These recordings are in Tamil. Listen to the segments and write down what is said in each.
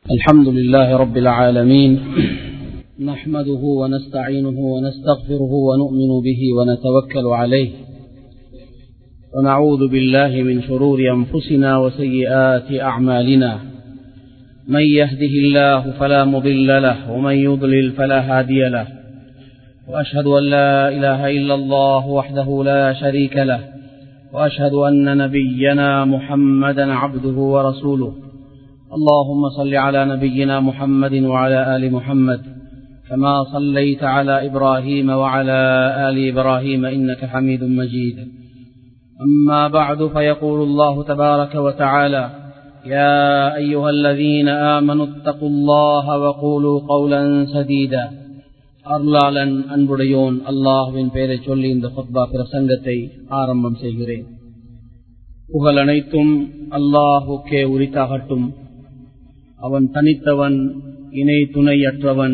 الحمد لله رب العالمين نحمده ونستعينه ونستغفره ونؤمن به ونتوكل عليه ونعوذ بالله من شرور أنفسنا وسيئات أعمالنا من يهده الله فلا مضل له ومن يضلل فلا هادي له وأشهد أن لا إله إلا الله وحده لا شريك له وأشهد أن نبينا محمدا عبده ورسوله اللهم صل على نبينا محمد وعلى آل محمد كما صليت على إبراهيم وعلى آل إبراهيم إنك حميد مجيد أما بعد فيقول الله تبارك وتعالى يا أيها الذين آمنوا اتقوا الله وقولوا قولا سديدا அருளாளன் அன்புடையோன் அல்லாஹுவின் பெயரை சொல்லி இந்த ஃபத்பா பிரசங்கத்தை ஆரம்பம் செய்கிறேன் புகழ் அனைத்தும் அல்லாஹுக்கே உரித்தாகட்டும் அவன் தனித்தவன் இணை துணையற்றவன்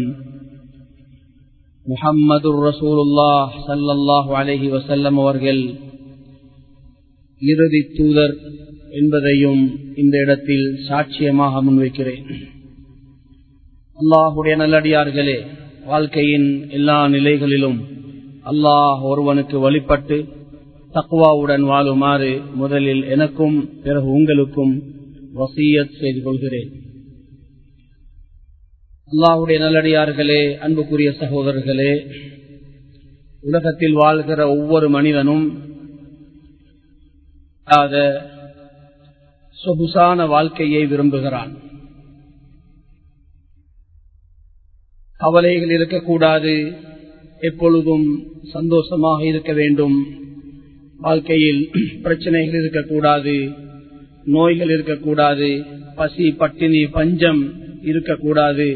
முஹம்மது ரசூலுல்லாஹ் சல்லல்லாஹு அலஹி வசல்லம் அவர்கள் இறுதி தூதர் என்பதையும் இந்த இடத்தில் சாட்சியமாக முன்வைக்கிறேன் அல்லாஹுடைய நல்லடியார்களே வாழ்க்கையின் எல்லா நிலைகளிலும் அல்லாஹ் ஒருவனுக்கு வழிபட்டு தக்குவாவுடன் வாழுமாறு முதலில் எனக்கும் பிறகு உங்களுக்கும் வசியத் செய்து கொள்கிறேன் அல்லாஹுடைய நல்லடியார்களே அன்புக்குரிய சகோதரர்களே உலகத்தில் வாழ்கிற ஒவ்வொரு மனிதனும் சொகுசான வாழ்க்கையை விரும்புகிறான் கவலைகள் இருக்கக்கூடாது எப்பொழுதும் சந்தோஷமாக இருக்க வேண்டும் வாழ்க்கையில் பிரச்சனைகள் இருக்கக்கூடாது நோய்கள் இருக்கக்கூடாது பசி பட்டினி பஞ்சம் இருக்கக்கூடாது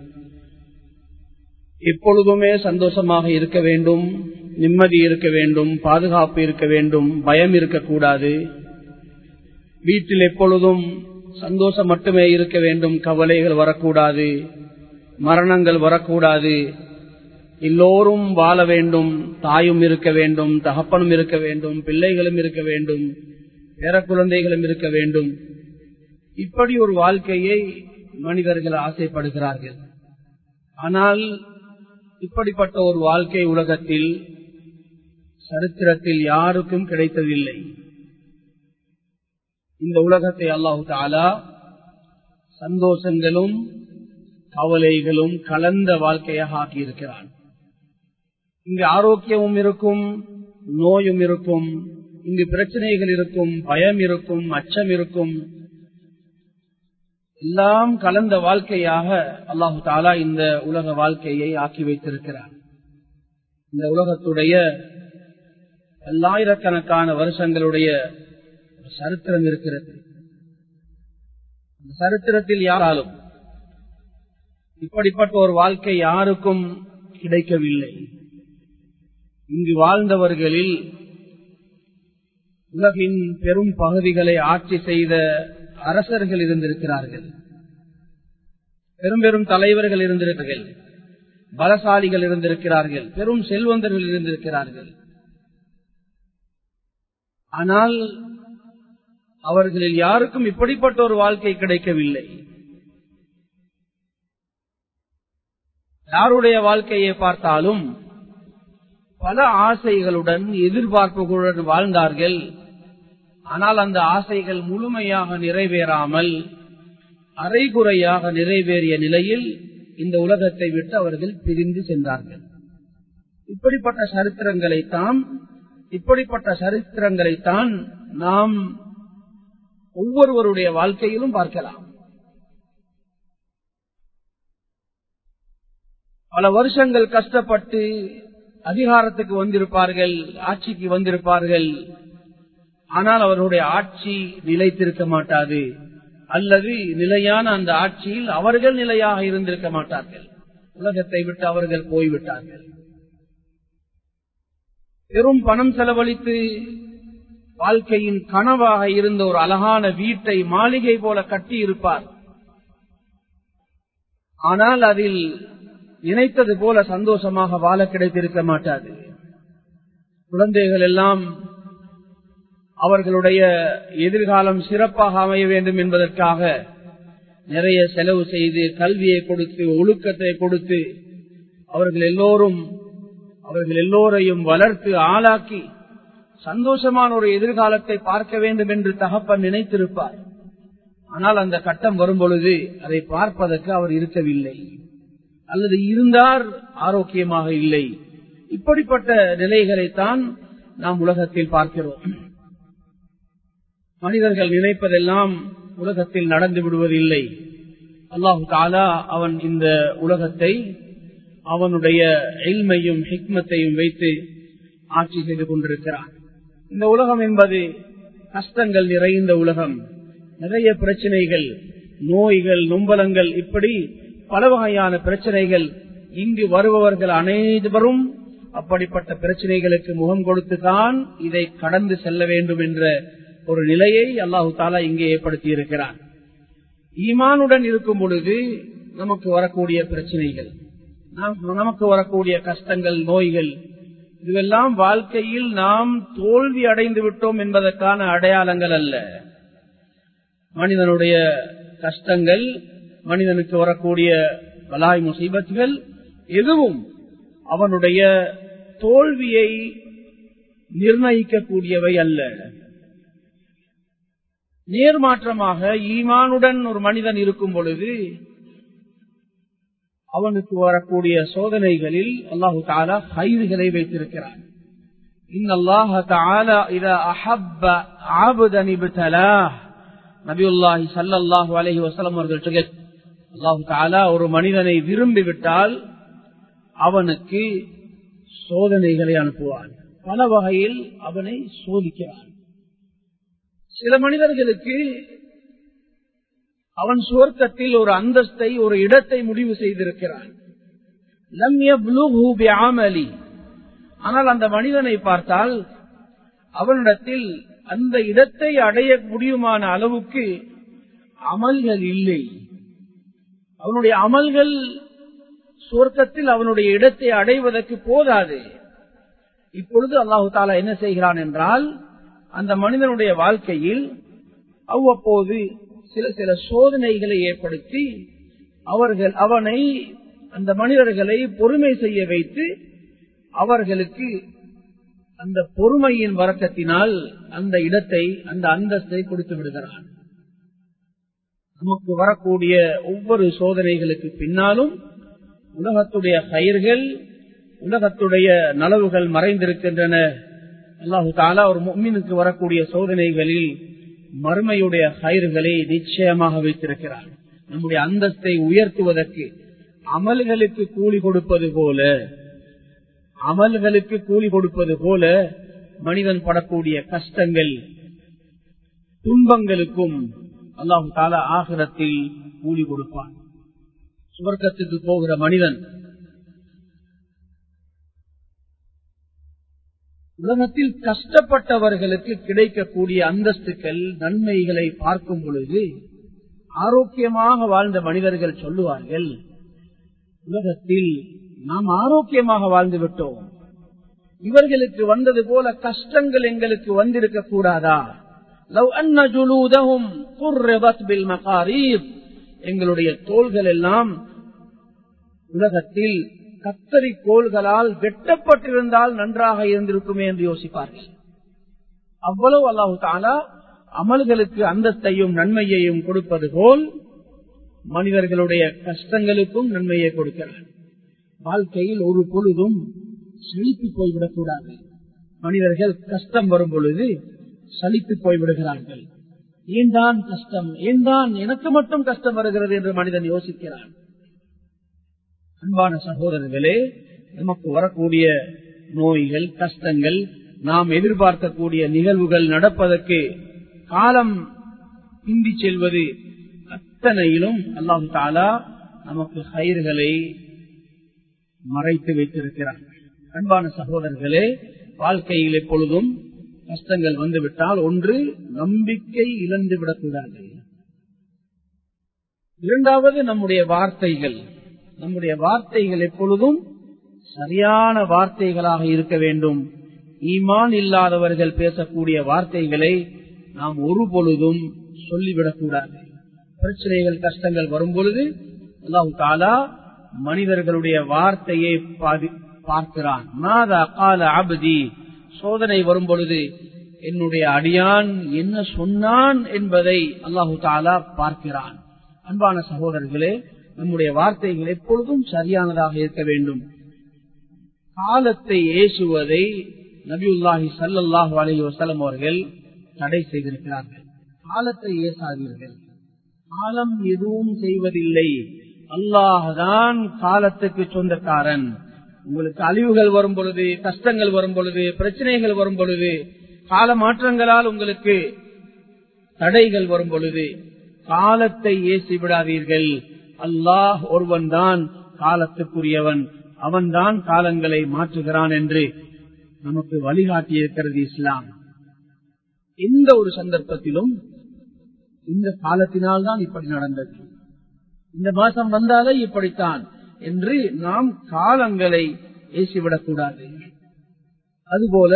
எப்பொழுதுமே சந்தோஷமாக இருக்க வேண்டும் நிம்மதி இருக்க வேண்டும் பாதுகாப்பு இருக்க வேண்டும் பயம் இருக்கக்கூடாது வீட்டில் எப்பொழுதும் சந்தோஷம் மட்டுமே இருக்க வேண்டும் கவலைகள் வரக்கூடாது மரணங்கள் வரக்கூடாது எல்லோரும் வாழ வேண்டும் தாயும் இருக்க வேண்டும் தகப்பனும் இருக்க வேண்டும் பிள்ளைகளும் இருக்க வேண்டும் பேர குழந்தைகளும் இருக்க வேண்டும் இப்படி ஒரு வாழ்க்கையை மனிதர்கள் ஆசைப்படுகிறார்கள் ஆனால் இப்படிப்பட்ட ஒரு வாழ்க்கை உலகத்தில் சரித்திரத்தில் யாருக்கும் கிடைத்ததில்லை இந்த உலகத்தை அல்லாஹு தாலா சந்தோஷங்களும் கவலைகளும் கலந்த வாழ்க்கையாக ஆக்கியிருக்கிறான் இங்கு ஆரோக்கியமும் இருக்கும் நோயும் இருக்கும் இங்கு பிரச்சனைகள் இருக்கும் பயம் இருக்கும் அச்சம் இருக்கும் எல்லாம் கலந்த வாழ்க்கையாக அல்லாஹு தாலா இந்த உலக வாழ்க்கையை ஆக்கி வைத்திருக்கிறார் இந்த உலகத்துடைய பல்லாயிரக்கணக்கான வருஷங்களுடைய சரித்திரம் இருக்கிறது சரித்திரத்தில் யாராலும் இப்படிப்பட்ட ஒரு வாழ்க்கை யாருக்கும் கிடைக்கவில்லை இங்கு வாழ்ந்தவர்களில் உலகின் பெரும் பகுதிகளை ஆட்சி செய்த அரசர்கள் இருந்திருக்கிறார்கள் பெரும் பெரும் தலைவர்கள் இருந்திருக்கிறார்கள் பலசாலிகள் இருந்திருக்கிறார்கள் பெரும் செல்வந்தர்கள் இருந்திருக்கிறார்கள் ஆனால் அவர்களில் யாருக்கும் இப்படிப்பட்ட ஒரு வாழ்க்கை கிடைக்கவில்லை யாருடைய வாழ்க்கையை பார்த்தாலும் பல ஆசைகளுடன் எதிர்பார்ப்புகளுடன் வாழ்ந்தார்கள் ஆனால் அந்த ஆசைகள் முழுமையாக நிறைவேறாமல் அரைகுறையாக நிறைவேறிய நிலையில் இந்த உலகத்தை விட்டு அவர்கள் பிரிந்து சென்றார்கள் இப்படிப்பட்ட சரித்திரங்களைத்தான் இப்படிப்பட்ட சரித்திரங்களைத்தான் நாம் ஒவ்வொருவருடைய வாழ்க்கையிலும் பார்க்கலாம் பல வருஷங்கள் கஷ்டப்பட்டு அதிகாரத்துக்கு வந்திருப்பார்கள் ஆட்சிக்கு வந்திருப்பார்கள் ஆனால் அவர்களுடைய ஆட்சி நிலைத்திருக்க மாட்டாது அல்லது நிலையான அந்த ஆட்சியில் அவர்கள் நிலையாக இருந்திருக்க மாட்டார்கள் உலகத்தை விட்டு அவர்கள் போய்விட்டார்கள் பெரும் பணம் செலவழித்து வாழ்க்கையின் கனவாக இருந்த ஒரு அழகான வீட்டை மாளிகை போல கட்டி இருப்பார் ஆனால் அதில் நினைத்தது போல சந்தோஷமாக வாழ கிடைத்திருக்க மாட்டாது குழந்தைகள் எல்லாம் அவர்களுடைய எதிர்காலம் சிறப்பாக அமைய வேண்டும் என்பதற்காக நிறைய செலவு செய்து கல்வியை கொடுத்து ஒழுக்கத்தை கொடுத்து அவர்கள் எல்லோரும் அவர்கள் எல்லோரையும் வளர்த்து ஆளாக்கி சந்தோஷமான ஒரு எதிர்காலத்தை பார்க்க வேண்டும் என்று தகப்பன் நினைத்திருப்பார் ஆனால் அந்த கட்டம் வரும் பொழுது அதை பார்ப்பதற்கு அவர் இருக்கவில்லை அல்லது இருந்தார் ஆரோக்கியமாக இல்லை இப்படிப்பட்ட நிலைகளைத்தான் நாம் உலகத்தில் பார்க்கிறோம் மனிதர்கள் நினைப்பதெல்லாம் உலகத்தில் நடந்து விடுவதில்லை அல்லாஹு தாலா அவன் இந்த உலகத்தை அவனுடைய எல்மையும் ஹிக்மத்தையும் வைத்து ஆட்சி செய்து கொண்டிருக்கிறான் இந்த உலகம் என்பது கஷ்டங்கள் நிறைந்த உலகம் நிறைய பிரச்சனைகள் நோய்கள் நொம்பலங்கள் இப்படி பல வகையான பிரச்சனைகள் இங்கு வருபவர்கள் அனைவரும் அப்படிப்பட்ட பிரச்சனைகளுக்கு முகம் கொடுத்துதான் இதை கடந்து செல்ல வேண்டும் என்ற ஒரு நிலையை அல்லாஹு தாலா இங்கே ஏற்படுத்தி இருக்கிறார் ஈமானுடன் இருக்கும் பொழுது நமக்கு வரக்கூடிய பிரச்சனைகள் நமக்கு வரக்கூடிய கஷ்டங்கள் நோய்கள் இதுவெல்லாம் வாழ்க்கையில் நாம் தோல்வி அடைந்து விட்டோம் என்பதற்கான அடையாளங்கள் அல்ல மனிதனுடைய கஷ்டங்கள் மனிதனுக்கு வரக்கூடிய பலாய் முசீபத்துகள் எதுவும் அவனுடைய தோல்வியை நிர்ணயிக்கக்கூடியவை அல்ல நேர்மாற்றமாக ஈமானுடன் ஒரு மனிதன் இருக்கும் பொழுது அவனுக்கு வரக்கூடிய சோதனைகளில் அல்லாஹு தாலா ஹைதுகளை வைத்திருக்கிறான் நபியுல்லாஹி சல்லாஹூ அலஹி வசலம் அவர்கள் அல்லாஹு தாலா ஒரு மனிதனை விரும்பிவிட்டால் அவனுக்கு சோதனைகளை அனுப்புவான் பல வகையில் அவனை சோதிக்கிறான் சில மனிதர்களுக்கு அவன் சுவர்க்கத்தில் ஒரு அந்தஸ்தை ஒரு இடத்தை முடிவு செய்திருக்கிறான் ஆனால் அந்த மனிதனை பார்த்தால் அவனிடத்தில் அந்த இடத்தை அடைய முடியுமான அளவுக்கு அமல்கள் இல்லை அவனுடைய அமல்கள் சுவர்க்கத்தில் அவனுடைய இடத்தை அடைவதற்கு போதாது இப்பொழுது அல்லாஹு தாலா என்ன செய்கிறான் என்றால் அந்த மனிதனுடைய வாழ்க்கையில் அவ்வப்போது சில சில சோதனைகளை ஏற்படுத்தி அவர்கள் அவனை அந்த மனிதர்களை பொறுமை செய்ய வைத்து அவர்களுக்கு அந்த பொறுமையின் வரக்கத்தினால் அந்த இடத்தை அந்த அந்தஸ்தை கொடுத்து விடுகிறான் நமக்கு வரக்கூடிய ஒவ்வொரு சோதனைகளுக்கு பின்னாலும் உலகத்துடைய கயிர்கள் உலகத்துடைய நலவுகள் மறைந்திருக்கின்றன அல்லாஹு தாலா ஒரு மீனுக்கு வரக்கூடிய சோதனைகளில் மறுமையுடைய கயிறுகளை நிச்சயமாக வைத்திருக்கிறார் நம்முடைய அந்தஸ்தை உயர்த்துவதற்கு அமல்களுக்கு கூலி கொடுப்பது போல அமல்களுக்கு கூலி கொடுப்பது போல மனிதன் படக்கூடிய கஷ்டங்கள் துன்பங்களுக்கும் அல்லாஹு தாலா ஆகிரத்தில் கூலி கொடுப்பான் சுவர்க்கத்துக்கு போகிற மனிதன் உலகத்தில் கஷ்டப்பட்டவர்களுக்கு கிடைக்கக்கூடிய அந்தஸ்துக்கள் நன்மைகளை பார்க்கும் பொழுது ஆரோக்கியமாக வாழ்ந்த மனிதர்கள் சொல்லுவார்கள் உலகத்தில் நாம் ஆரோக்கியமாக வாழ்ந்து விட்டோம் இவர்களுக்கு வந்தது போல கஷ்டங்கள் எங்களுக்கு வந்திருக்க கூடாதா எங்களுடைய தோள்கள் எல்லாம் உலகத்தில் கத்தரி கோள்களால் வெட்டப்பட்டிருந்தால் நன்றாக இருந்திருக்குமே என்று யோசிப்பார்கள் அவ்வளவு அல்லாஹு தாலா அமல்களுக்கு அந்தஸ்தையும் நன்மையையும் கொடுப்பது போல் மனிதர்களுடைய கஷ்டங்களுக்கும் நன்மையை கொடுக்கிறார் வாழ்க்கையில் ஒரு பொழுதும் செழித்து போய்விடக்கூடாது மனிதர்கள் கஷ்டம் வரும் பொழுது சலித்து போய்விடுகிறார்கள் ஏன் தான் கஷ்டம் ஏன் தான் எனக்கு மட்டும் கஷ்டம் வருகிறது என்று மனிதன் யோசிக்கிறான் அன்பான சகோதரர்களே நமக்கு வரக்கூடிய நோய்கள் கஷ்டங்கள் நாம் எதிர்பார்க்கக்கூடிய நிகழ்வுகள் நடப்பதற்கு காலம் பிந்தி செல்வது அத்தனையிலும் அல்லாஹு தாலா நமக்கு கயிறுகளை மறைத்து வைத்திருக்கிறார் அன்பான சகோதரர்களே வாழ்க்கையில் எப்பொழுதும் கஷ்டங்கள் வந்துவிட்டால் ஒன்று நம்பிக்கை இழந்து விடக்கூடாது இரண்டாவது நம்முடைய வார்த்தைகள் நம்முடைய வார்த்தைகள் எப்பொழுதும் சரியான வார்த்தைகளாக இருக்க வேண்டும் ஈமான் இல்லாதவர்கள் பேசக்கூடிய வார்த்தைகளை நாம் ஒரு பொழுதும் சொல்லிவிடக்கூடாது பிரச்சனைகள் கஷ்டங்கள் வரும் பொழுது அல்லாஹு தாலா மனிதர்களுடைய வார்த்தையை பார்க்கிறான் மாதா கால அபதி சோதனை வரும் பொழுது என்னுடைய அடியான் என்ன சொன்னான் என்பதை அல்லாஹு தாலா பார்க்கிறான் அன்பான சகோதரர்களே நம்முடைய வார்த்தைகள் எப்பொழுதும் சரியானதாக இருக்க வேண்டும் காலத்தை ஏசுவதை நபியுல்லாஹி சல்லாஹூ அலி வசலம் அவர்கள் தடை செய்திருக்கிறார்கள் காலத்தை ஏசாதீர்கள் காலம் எதுவும் செய்வதில்லை அல்லாஹான் காலத்துக்கு சொந்தக்காரன் உங்களுக்கு அழிவுகள் வரும் பொழுது கஷ்டங்கள் வரும் பொழுது பிரச்சனைகள் வரும் பொழுது கால மாற்றங்களால் உங்களுக்கு தடைகள் வரும் பொழுது காலத்தை ஏசி விடாதீர்கள் அல்லாஹ் ஒருவன் தான் காலத்துக்குரியவன் அவன்தான் காலங்களை மாற்றுகிறான் என்று நமக்கு வழிகாட்டி இருக்கிறது இஸ்லாம் எந்த ஒரு சந்தர்ப்பத்திலும் இந்த காலத்தினால் தான் இப்படி நடந்தது இந்த மாசம் வந்தாலே இப்படித்தான் என்று நாம் காலங்களை ஏசிவிடக்கூடாது அதுபோல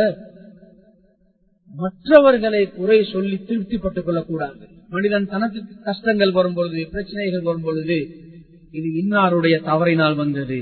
மற்றவர்களை குறை சொல்லி திருப்திப்பட்டுக் கொள்ளக்கூடாது மனிதன் தனக்கு கஷ்டங்கள் வரும் பொழுது பிரச்சனைகள் வரும் பொழுது இது இன்னாருடைய தவறினால் வந்தது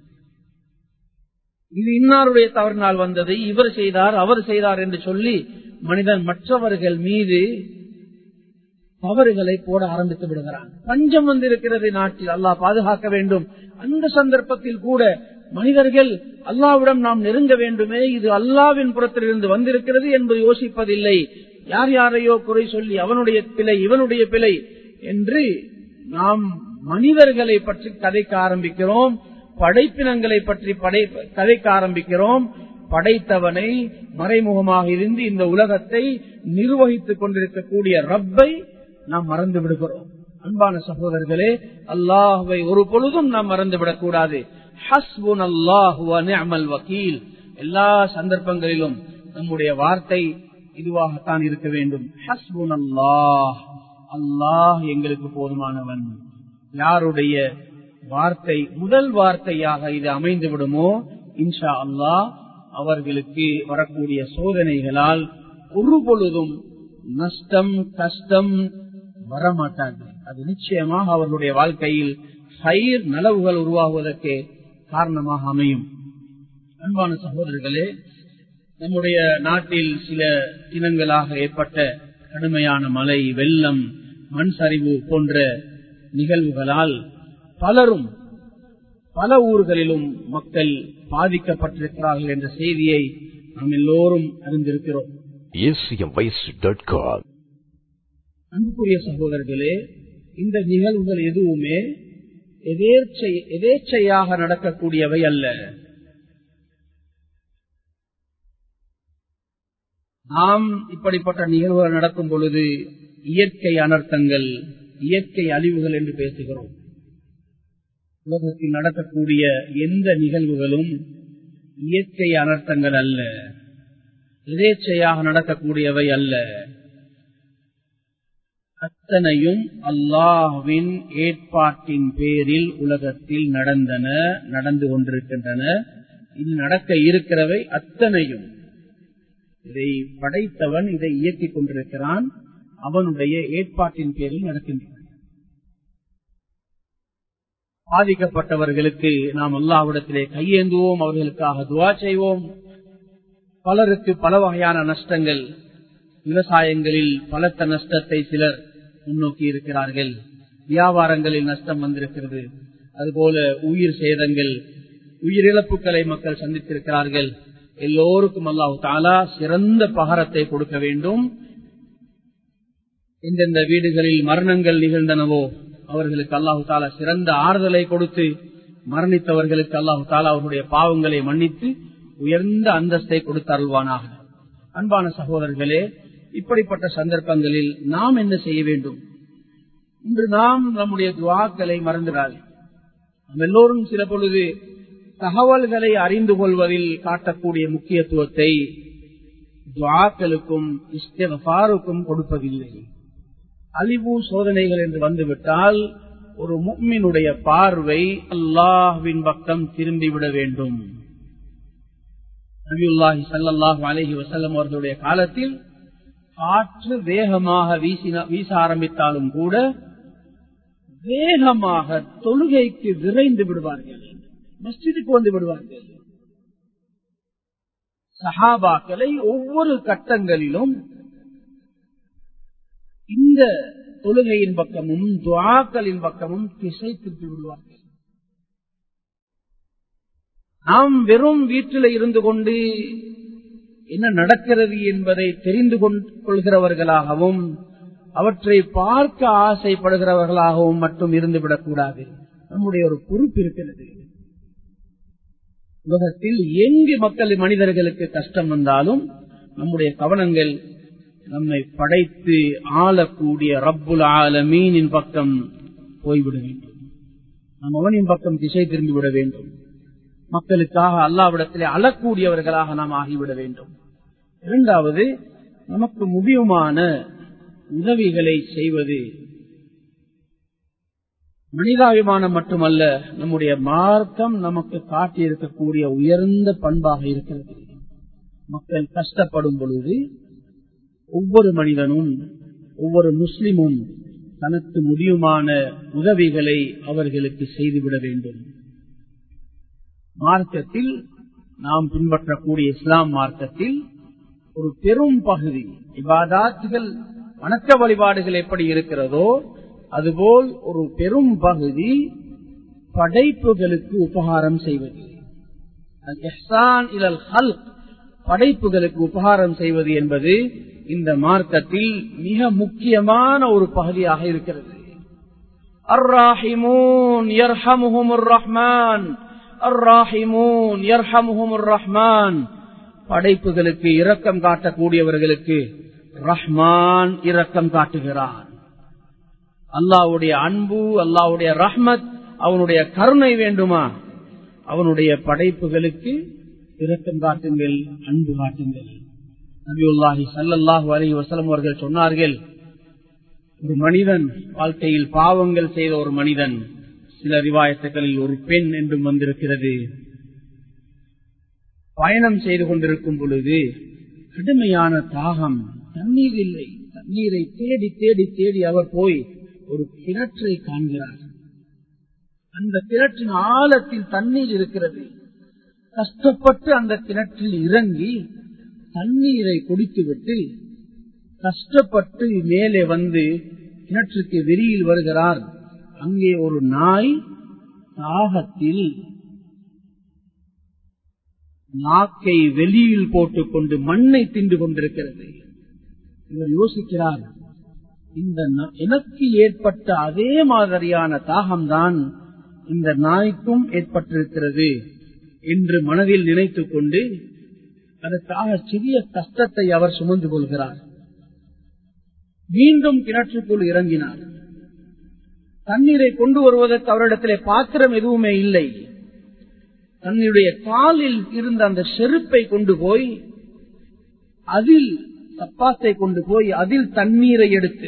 இது இன்னாருடைய தவறினால் வந்தது இவர் செய்தார் அவர் செய்தார் என்று சொல்லி மனிதன் மற்றவர்கள் மீது தவறுகளை போட ஆரம்பித்து விடுகிறான் பஞ்சம் வந்திருக்கிறது நாட்டில் அல்லாஹ் பாதுகாக்க வேண்டும் அந்த சந்தர்ப்பத்தில் கூட மனிதர்கள் அல்லாவிடம் நாம் நெருங்க வேண்டுமே இது அல்லாவின் புறத்திலிருந்து வந்திருக்கிறது என்று யோசிப்பதில்லை யார் யாரையோ குறை சொல்லி அவனுடைய பிழை இவனுடைய பிழை என்று நாம் மனிதர்களை பற்றி கதைக்க ஆரம்பிக்கிறோம் படைப்பினங்களை பற்றி படை கதைக்க ஆரம்பிக்கிறோம் படைத்தவனை மறைமுகமாக இருந்து இந்த உலகத்தை நிர்வகித்துக் கொண்டிருக்கக்கூடிய ரப்பை நாம் மறந்து விடுகிறோம் அன்பான சகோதரர்களே அல்லாஹுவை ஒரு பொழுதும் நாம் மறந்துவிடக் கூடாது ஹஸ்புன் அல்லாஹுவல் வக்கீல் எல்லா சந்தர்ப்பங்களிலும் நம்முடைய வார்த்தை இதுவாகத்தான் இருக்க வேண்டும் ஹஸ்புன் அல்லாஹ் அல்லாஹ் எங்களுக்கு போதுமானவன் யாருடைய வார்த்தை முதல் வார்த்தையாக இது அமைந்து விடுமோ இன்ஷா அல்லாஹ் அவர்களுக்கு வரக்கூடிய சோதனைகளால் ஒரு பொழுதும் நஷ்டம் கஷ்டம் வரமாட்டாது அது நிச்சயமாக அவர்களுடைய வாழ்க்கையில் சயிர் நலவுகள் உருவாகுவதற்கு காரணமாக அமையும் அன்பான சகோதரர்களே நம்முடைய நாட்டில் சில தினங்களாக ஏற்பட்ட கடுமையான மழை வெள்ளம் மண் சரிவு போன்ற நிகழ்வுகளால் பலரும் பல ஊர்களிலும் மக்கள் பாதிக்கப்பட்டிருக்கிறார்கள் என்ற செய்தியை நாம் எல்லோரும் அறிந்திருக்கிறோம் acmvoice.com அன்புக்குரிய சகோதரர்களே இந்த நிகழ்வுகள் எதுவுமே எதேச்சை எதேச்சையாக நடக்கக்கூடியவை அல்ல நாம் இப்படிப்பட்ட நிகழ்வுகள் நடக்கும் பொழுது இயற்கை அனர்த்தங்கள் இயற்கை அழிவுகள் என்று பேசுகிறோம் உலகத்தில் நடக்கக்கூடிய எந்த நிகழ்வுகளும் இயற்கை அனர்த்தங்கள் அல்ல எதேச்சையாக நடக்கக்கூடியவை அல்ல அத்தனையும் அல்லாஹ்வின் ஏற்பாட்டின் பேரில் உலகத்தில் நடந்தன நடந்து கொண்டிருக்கின்றன இது நடக்க இருக்கிறவை அத்தனையும் இதை படைத்தவன் இதை இயக்கிக் கொண்டிருக்கிறான் அவனுடைய ஏற்பாட்டின் பேரில் நடக்கின்றன பாதிக்கப்பட்டவர்களுக்கு நாம் அல்லாவிடத்திலே கையேந்துவோம் அவர்களுக்காக துவா செய்வோம் பலருக்கு பல வகையான நஷ்டங்கள் விவசாயங்களில் பலத்த நஷ்டத்தை சிலர் முன்னோக்கி இருக்கிறார்கள் வியாபாரங்களில் நஷ்டம் வந்திருக்கிறது அதுபோல உயிர் சேதங்கள் உயிரிழப்புகளை மக்கள் சந்தித்திருக்கிறார்கள் எல்லோருக்கும் அல்லாஹு தாலா சிறந்த பகரத்தை கொடுக்க வேண்டும் எந்தெந்த வீடுகளில் மரணங்கள் நிகழ்ந்தனவோ அவர்களுக்கு அல்லாஹு தாலா சிறந்த ஆறுதலை கொடுத்து மரணித்தவர்களுக்கு அல்லாஹு தாலா அவர்களுடைய பாவங்களை மன்னித்து உயர்ந்த அந்தஸ்தை கொடுத்தருள்வானாக அன்பான சகோதரர்களே இப்படிப்பட்ட சந்தர்ப்பங்களில் நாம் என்ன செய்ய வேண்டும் இன்று நாம் நம்முடைய துவாக்களை மறந்துடாது நாம் எல்லோரும் சில பொழுது தகவல்களை அறிந்து கொள்வதில் காட்டக்கூடிய முக்கியத்துவத்தை துவாக்களுக்கும் இஸ்தபாருக்கும் கொடுப்பதில்லை அழிவு சோதனைகள் என்று வந்துவிட்டால் ஒரு முக்மினுடைய பார்வை அல்லாஹ்வின் பக்கம் திரும்பிவிட வேண்டும் நபியுல்லாஹி சல்லாஹூ அலஹி வசல்லம் அவர்களுடைய காலத்தில் காற்று வேகமாக வீசின வீச ஆரம்பித்தாலும் கூட வேகமாக தொழுகைக்கு விரைந்து விடுவார்கள் மஸ்ஜிதுக்கு வந்து விடுவார்கள் சஹாபாக்களை ஒவ்வொரு கட்டங்களிலும் இந்த தொழுகையின் பக்கமும் துவாக்களின் பக்கமும் திசை திருப்பி விடுவார்கள் நாம் வெறும் வீட்டில் இருந்து கொண்டு என்ன நடக்கிறது என்பதை தெரிந்து கொள்கிறவர்களாகவும் அவற்றை பார்க்க ஆசைப்படுகிறவர்களாகவும் மட்டும் இருந்துவிடக்கூடாது நம்முடைய ஒரு பொறுப்பு இருக்கிறது உலகத்தில் எங்கு மக்கள் மனிதர்களுக்கு கஷ்டம் வந்தாலும் நம்முடைய கவனங்கள் நம்மை படைத்து ஆளக்கூடிய ரப்புல் ஆலமீனின் பக்கம் போய்விட வேண்டும் நம் அவனின் பக்கம் திசை திரும்பிவிட வேண்டும் மக்களுக்காக அல்லாவிடத்திலே அழக்கூடியவர்களாக நாம் ஆகிவிட வேண்டும் இரண்டாவது நமக்கு முடிவுமான உதவிகளை செய்வது மனிதாபிமானம் மட்டுமல்ல நம்முடைய மார்க்கம் நமக்கு காட்டியிருக்கக்கூடிய உயர்ந்த பண்பாக இருக்கிறது மக்கள் கஷ்டப்படும் பொழுது ஒவ்வொரு மனிதனும் ஒவ்வொரு முஸ்லிமும் தனக்கு முடியுமான உதவிகளை அவர்களுக்கு செய்துவிட வேண்டும் மார்க்கத்தில் நாம் பின்பற்றக்கூடிய இஸ்லாம் மார்க்கத்தில் ஒரு பெரும் பகுதி இபாதாத்துகள் வணக்க வழிபாடுகள் எப்படி இருக்கிறதோ அதுபோல் ஒரு பெரும் பகுதி படைப்புகளுக்கு உபகாரம் செய்வது படைப்புகளுக்கு உபகாரம் செய்வது என்பது இந்த மார்க்கத்தில் மிக முக்கியமான ஒரு பகுதியாக இருக்கிறது அர்ராஹிமூன் ரஹ்மான் அர்ராஹிமூன் ரஹ்மான் படைப்புகளுக்கு இரக்கம் காட்டக்கூடியவர்களுக்கு ரஹ்மான் இரக்கம் காட்டுகிறான் அல்லாவுடைய அன்பு அல்லாவுடைய ரஹ்மத் அவனுடைய கருணை வேண்டுமா அவனுடைய படைப்புகளுக்கு இரக்கம் காட்டுங்கள் அன்பு காட்டுங்கள் நபியுல்லாஹி சல்லாஹு அலி வசலம் அவர்கள் சொன்னார்கள் ஒரு மனிதன் வாழ்க்கையில் பாவங்கள் செய்த ஒரு மனிதன் சில ரிவாயத்துகளில் ஒரு பெண் என்றும் வந்திருக்கிறது பயணம் செய்து கொண்டிருக்கும் பொழுது கடுமையான தாகம் தண்ணீர் இல்லை தண்ணீரை தேடி தேடி தேடி அவர் போய் ஒரு கிணற்றை காண்கிறார் அந்த கிணற்றின் ஆழத்தில் தண்ணீர் இருக்கிறது கஷ்டப்பட்டு அந்த கிணற்றில் இறங்கி தண்ணீரை குடித்துவிட்டு கஷ்டப்பட்டு மேலே வந்து கிணற்றுக்கு வெளியில் வருகிறார் அங்கே ஒரு நாய் தாகத்தில் நாக்கை வெளியில் போட்டுக்கொண்டு மண்ணை தின்று கொண்டிருக்கிறது இவர் யோசிக்கிறார் இந்த எனக்கு ஏற்பட்ட அதே மாதிரியான தாகம்தான் இந்த நாய்க்கும் ஏற்பட்டிருக்கிறது என்று மனதில் நினைத்துக் கொண்டு அதற்காக சிறிய கஷ்டத்தை அவர் சுமந்து கொள்கிறார் மீண்டும் கிணற்றுக்குள் இறங்கினார் தண்ணீரை கொண்டு வருவதற்கு அவரிடத்திலே பாத்திரம் எதுவுமே இல்லை தன்னுடைய காலில் இருந்த அந்த செருப்பை கொண்டு போய் அதில் தப்பாத்தை கொண்டு போய் அதில் தண்ணீரை எடுத்து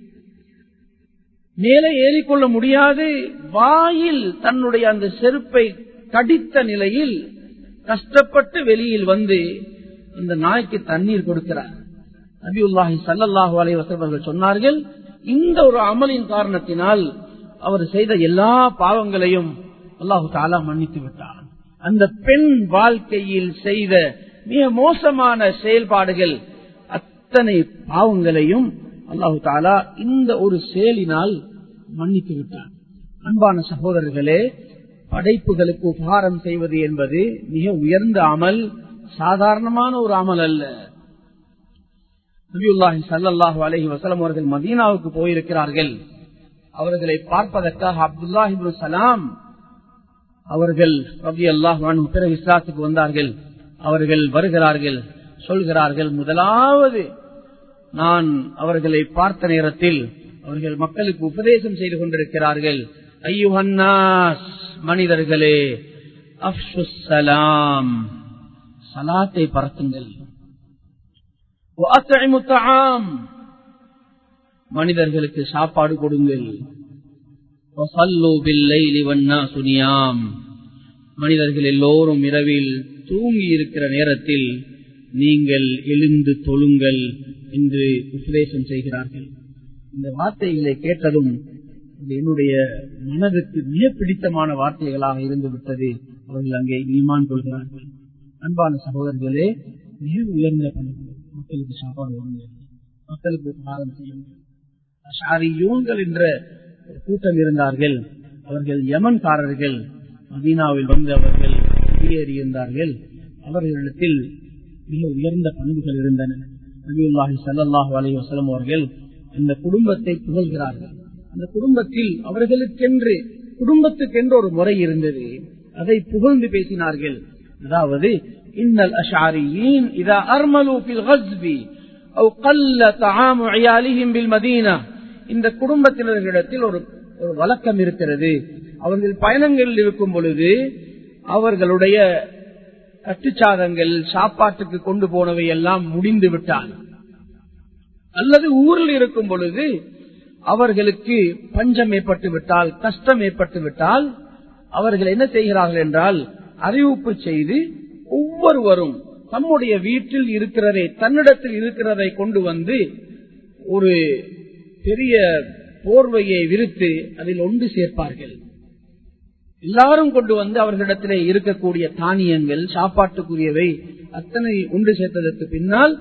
மேலே ஏறிக்கொள்ள முடியாது வாயில் தன்னுடைய அந்த செருப்பை கடித்த நிலையில் கஷ்டப்பட்டு வெளியில் வந்து அந்த நாய்க்கு தண்ணீர் கொடுக்கிறார் நபியுல்லாஹி சல்லாஹூ அலை வசவர்கள் சொன்னார்கள் இந்த ஒரு அமலின் காரணத்தினால் அவர் செய்த எல்லா பாவங்களையும் அல்லாஹு தாலா மன்னித்து விட்டார் அந்த பெண் வாழ்க்கையில் செய்த மிக மோசமான செயல்பாடுகள் அத்தனை பாவங்களையும் அல்லாஹு தாலா இந்த ஒரு செயலினால் மன்னித்து விட்டார் அன்பான சகோதரர்களே படைப்புகளுக்கு உபகாரம் செய்வது என்பது மிக உயர்ந்த அமல் சாதாரணமான ஒரு அமல் அல்ல நபியுல்லாஹி சல்லாஹூ அலஹி வசலம் அவர்கள் மதீனாவுக்கு போயிருக்கிறார்கள் அவர்களை பார்ப்பதற்காக அப்துல்லாஹிபு சலாம் அவர்கள் ரபி அல்லாஹ் பிறகு இஸ்லாத்துக்கு வந்தார்கள் அவர்கள் வருகிறார்கள் சொல்கிறார்கள் முதலாவது நான் அவர்களை பார்த்த நேரத்தில் அவர்கள் மக்களுக்கு உபதேசம் செய்து கொண்டிருக்கிறார்கள் ஐயுஹன்னாஸ் மனிதர்களே அப்சுசலாம் சலாத்தை பறத்துங்கள் மனிதர்களுக்கு சாப்பாடு கொடுங்கள் மனிதர்கள் எல்லோரும் இரவில் தூங்கி இருக்கிற நேரத்தில் நீங்கள் எழுந்து தொழுங்கள் என்று உபதேசம் செய்கிறார்கள் இந்த வார்த்தைகளை கேட்டதும் இது என்னுடைய மனதுக்கு மிக பிடித்தமான வார்த்தைகளாக இருந்து விட்டது அவர்கள் அங்கே ஈமான் கொள்கிறார்கள் அன்பான சகோதரர்களே மிக உயர்ந்த பணிகள் மக்களுக்கு சாப்பாடு வாங்க மக்களுக்கு உபகாரம் செய்யுங்கள் அஷாரியூன்கள் என்ற ஒரு கூட்டம் இருந்தார்கள் அவர்கள் யமன்காரர்கள் மதீனாவில் வந்து அவர்கள் குடியேறியிருந்தார்கள் அவர்களிடத்தில் மிக உயர்ந்த பண்புகள் இருந்தன நபியுல்லாஹி சல்லாஹூ அலி வசலம் அவர்கள் அந்த குடும்பத்தை புகழ்கிறார்கள் அந்த குடும்பத்தில் அவர்களுக்கென்று குடும்பத்துக்கென்று ஒரு முறை இருந்தது அதை புகழ்ந்து பேசினார்கள் அதாவது இன்னல் அஷாரியின் இதா அர்மலு பில் ஹஸ்பி أو قل طعام عيالهم بالمدينة இந்த குடும்பத்தினர்களிடத்தில் ஒரு ஒரு வழக்கம் இருக்கிறது அவர்கள் பயணங்களில் இருக்கும் பொழுது அவர்களுடைய கட்டுச்சாதங்கள் சாப்பாட்டுக்கு கொண்டு போனவை எல்லாம் முடிந்து விட்டால் அல்லது ஊரில் இருக்கும் பொழுது அவர்களுக்கு பஞ்சம் ஏற்பட்டு விட்டால் கஷ்டம் ஏற்பட்டு விட்டால் அவர்கள் என்ன செய்கிறார்கள் என்றால் அறிவிப்பு செய்து ஒவ்வொருவரும் தம்முடைய வீட்டில் இருக்கிறதை தன்னிடத்தில் இருக்கிறதை கொண்டு வந்து ஒரு பெரிய போர்வையை விரித்து அதில் ஒன்று சேர்ப்பார்கள் எல்லாரும் கொண்டு வந்து அவர்களிடத்திலே இருக்கக்கூடிய தானியங்கள் சாப்பாட்டுக்குரியவை அத்தனை ஒன்று சேர்த்ததற்கு பின்னால்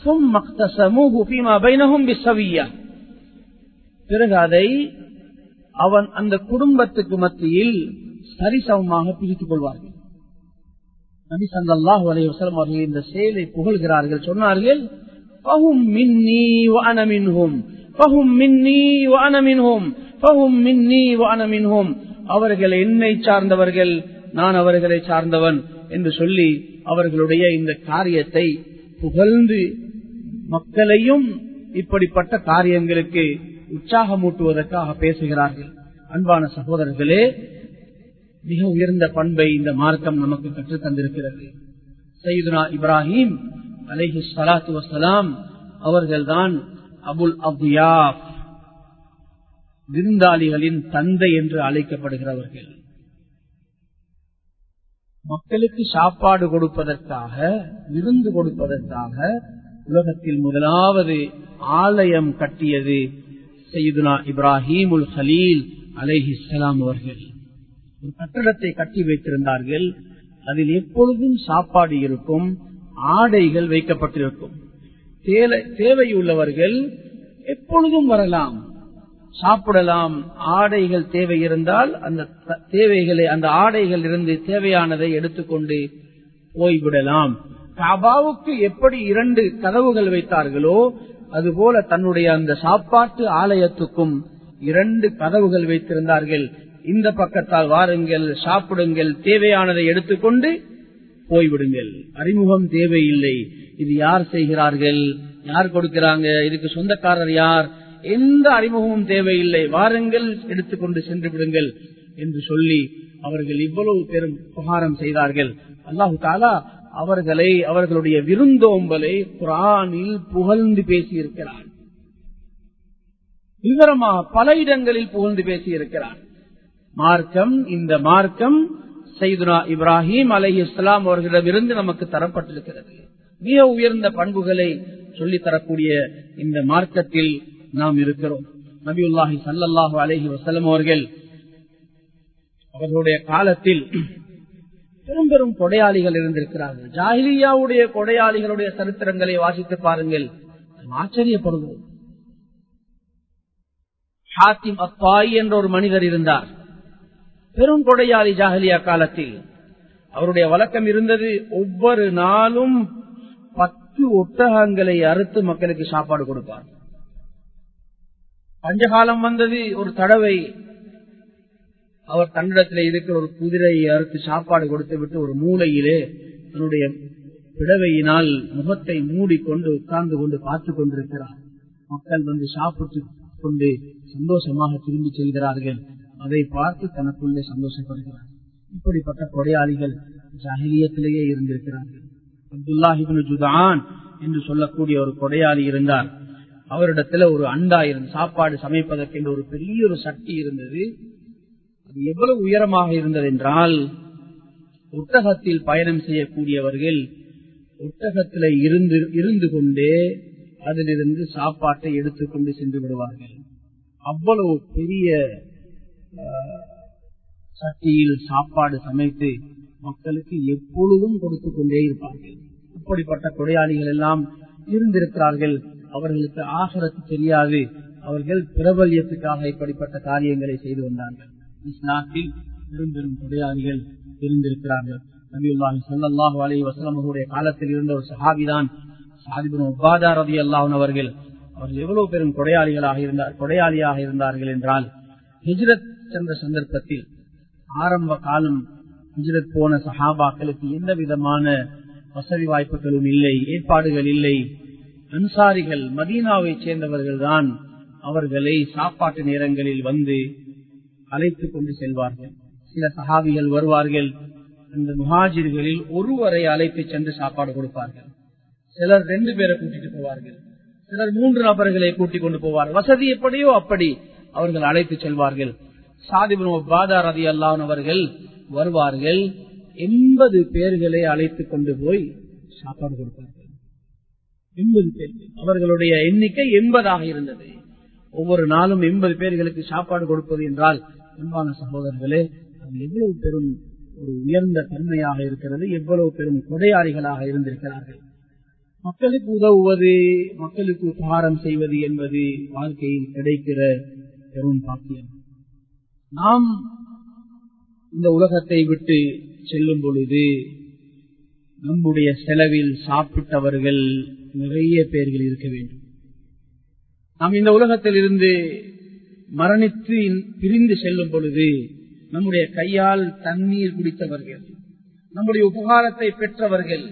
பிறகு அதை அவன் அந்த குடும்பத்துக்கு மத்தியில் சரிசமமாக பிரித்துக் கொள்வார்கள் நபி சல்லாஹு அலி வசலம் அவர்கள் இந்த செயலை புகழ்கிறார்கள் சொன்னார்கள் பகும் மின்னி வனமின்ஹும் பகும் மின்னி வனமின்ஹும் பகும் மின்னி வனமின்ஹும் அவர்கள் என்னை சார்ந்தவர்கள் நான் அவர்களை சார்ந்தவன் என்று சொல்லி அவர்களுடைய இந்த காரியத்தை புகழ்ந்து மக்களையும் இப்படிப்பட்ட காரியங்களுக்கு உற்சாகமூட்டுவதற்காக பேசுகிறார்கள் அன்பான சகோதரர்களே மிக உயர்ந்த பண்பை இந்த மார்க்கம் நமக்கு கற்றுத் தந்திருக்கிறது சைதுனா இப்ராஹிம் அலைஹி சலாத்து வசலாம் அவர்கள்தான் அபுல் அப்தியாப் விருந்தாளிகளின் தந்தை என்று அழைக்கப்படுகிறவர்கள் மக்களுக்கு சாப்பாடு கொடுப்பதற்காக விருந்து கொடுப்பதற்காக உலகத்தில் முதலாவது ஆலயம் கட்டியது சைதுனா இப்ராஹிம் உல் ஹலீல் அலைஹிஸ்லாம் அவர்கள் ஒரு கட்டடத்தை கட்டி வைத்திருந்தார்கள் அதில் எப்பொழுதும் சாப்பாடு இருக்கும் ஆடைகள் வைக்கப்பட்டிருக்கும் தேவையுள்ளவர்கள் எப்பொழுதும் வரலாம் சாப்பிடலாம் ஆடைகள் தேவை இருந்தால் அந்த தேவைகளை அந்த ஆடைகள் இருந்து தேவையானதை எடுத்துக்கொண்டு போய்விடலாம் காபாவுக்கு எப்படி இரண்டு கதவுகள் வைத்தார்களோ அதுபோல தன்னுடைய அந்த சாப்பாட்டு ஆலயத்துக்கும் இரண்டு கதவுகள் வைத்திருந்தார்கள் இந்த பக்கத்தால் வாருங்கள் சாப்பிடுங்கள் தேவையானதை எடுத்துக்கொண்டு போய்விடுங்கள் அறிமுகம் தேவையில்லை இது யார் செய்கிறார்கள் யார் கொடுக்கிறாங்க இதுக்கு சொந்தக்காரர் யார் எந்த அறிமுகமும் தேவையில்லை வாருங்கள் எடுத்துக்கொண்டு சென்று விடுங்கள் என்று சொல்லி அவர்கள் இவ்வளவு பெரும் உபகாரம் செய்தார்கள் அல்லாஹு தாலா அவர்களை அவர்களுடைய விருந்தோம்பலை குரானில் புகழ்ந்து பேசியிருக்கிறார் விவரமாக பல இடங்களில் புகழ்ந்து பேசியிருக்கிறார் மார்க்கம் இந்த மார்க்கம் சைதுனா இப்ராஹிம் அலை இஸ்லாம் அவர்களிடமிருந்து நமக்கு தரப்பட்டிருக்கிறது மிக உயர்ந்த பண்புகளை சொல்லித் தரக்கூடிய இந்த மார்க்கத்தில் நாம் இருக்கிறோம் நபியுல்லாஹி சல்லாஹு அலஹி வசலம் அவர்கள் அவர்களுடைய காலத்தில் பெரும் பெரும் கொடையாளிகள் இருந்திருக்கிறார்கள் ஜாகிலியாவுடைய கொடையாளிகளுடைய சரித்திரங்களை வாசித்து பாருங்கள் ஆச்சரியப்படுவோம் ஹாத்திம் அப்பாய் என்ற ஒரு மனிதர் இருந்தார் பெரும் கொடையாளி ஜாகலியா காலத்தில் அவருடைய வழக்கம் இருந்தது ஒவ்வொரு நாளும் பத்து ஒட்டகங்களை அறுத்து மக்களுக்கு சாப்பாடு கொடுப்பார் பஞ்சகாலம் வந்தது ஒரு தடவை அவர் தன்னிடத்தில் இருக்கிற ஒரு குதிரையை அறுத்து சாப்பாடு கொடுத்து விட்டு ஒரு மூலையிலே தன்னுடைய பிடவையினால் முகத்தை மூடிக்கொண்டு உட்கார்ந்து கொண்டு பார்த்து கொண்டிருக்கிறார் மக்கள் வந்து சாப்பிட்டு கொண்டு சந்தோஷமாக திரும்பி செல்கிறார்கள் அதை பார்த்து தனக்குள்ளே சந்தோஷப்படுகிறார் இப்படிப்பட்ட கொடையாளிகள் ஜாகிலியத்திலேயே இருந்திருக்கிறார்கள் அப்துல்லாஹிபின் ஜுதான் என்று சொல்லக்கூடிய ஒரு கொடையாளி இருந்தார் அவரிடத்துல ஒரு அண்டா இருந்து சாப்பாடு சமைப்பதற்கு ஒரு பெரிய ஒரு சக்தி இருந்தது அது எவ்வளவு உயரமாக இருந்தது என்றால் ஒட்டகத்தில் பயணம் செய்யக்கூடியவர்கள் ஒட்டகத்தில் இருந்து இருந்து கொண்டே அதிலிருந்து சாப்பாட்டை எடுத்துக்கொண்டு சென்று விடுவார்கள் அவ்வளவு பெரிய சட்டியில் சாப்பாடு சமைத்து மக்களுக்கு எப்பொழுதும் கொடுத்து கொண்டே இருப்பார்கள் அப்படிப்பட்ட கொடையாளிகள் எல்லாம் இருந்திருக்கிறார்கள் அவர்களுக்கு ஆகரத்து தெரியாது அவர்கள் பிரபல்யத்துக்காக இப்படிப்பட்ட காரியங்களை செய்து வந்தார்கள் இஸ்லாத்தில் பெரும் பெரும் கொடையாளிகள் இருந்திருக்கிறார்கள் நபியுல்லாஹி சல்லாஹு அலி வசலமர்களுடைய காலத்தில் இருந்த ஒரு சஹாபிதான் சாதிபுன் உபாதா ரவி அல்லாஹன் அவர்கள் அவர்கள் எவ்வளவு பெரும் கொடையாளிகளாக இருந்தார் கொடையாளியாக இருந்தார்கள் என்றால் ஹிஜ்ரத் சென்ற சந்தர்ப்பத்தில் ஆரம்ப காலம் ஹிஜ்ரத் போன சஹாபாக்களுக்கு எந்த விதமான வசதி வாய்ப்புகளும் இல்லை ஏற்பாடுகள் இல்லை அன்சாரிகள் மதீனாவை சேர்ந்தவர்கள் தான் அவர்களை சாப்பாட்டு நேரங்களில் வந்து அழைத்துக் கொண்டு செல்வார்கள் சில சஹாபிகள் வருவார்கள் அந்த முஹாஜிர்களில் ஒருவரை அழைத்து சென்று சாப்பாடு கொடுப்பார்கள் சிலர் ரெண்டு பேரை கூட்டிட்டு போவார்கள் சிலர் மூன்று நபர்களை கூட்டிக் கொண்டு போவார் வசதி எப்படியோ அப்படி அவர்கள் அழைத்து செல்வார்கள் சாதிபுன் பாதா ரதி அல்லான் அவர்கள் வருவார்கள் எண்பது பேர்களை அழைத்துக் கொண்டு போய் சாப்பாடு கொடுப்பார்கள் எண்பது பேர் அவர்களுடைய எண்ணிக்கை எண்பதாக இருந்தது ஒவ்வொரு நாளும் எண்பது பேர்களுக்கு சாப்பாடு கொடுப்பது என்றால் அன்பான சகோதரர்களே அது எவ்வளவு பெரும் ஒரு உயர்ந்த தன்மையாக இருக்கிறது எவ்வளவு பெரும் கொடையாளிகளாக இருந்திருக்கிறார்கள் மக்களுக்கு உதவுவது மக்களுக்கு உபகாரம் செய்வது என்பது வாழ்க்கையில் கிடைக்கிற பெரும் பாக்கியம் நாம் இந்த உலகத்தை விட்டு செல்லும் பொழுது நம்முடைய செலவில் சாப்பிட்டவர்கள் நிறைய பேர்கள் இருக்க வேண்டும் நாம் இந்த உலகத்தில் இருந்து மரணித்து பிரிந்து செல்லும் பொழுது நம்முடைய கையால் தண்ணீர் குடித்தவர்கள் நம்முடைய உபகாரத்தை பெற்றவர்கள்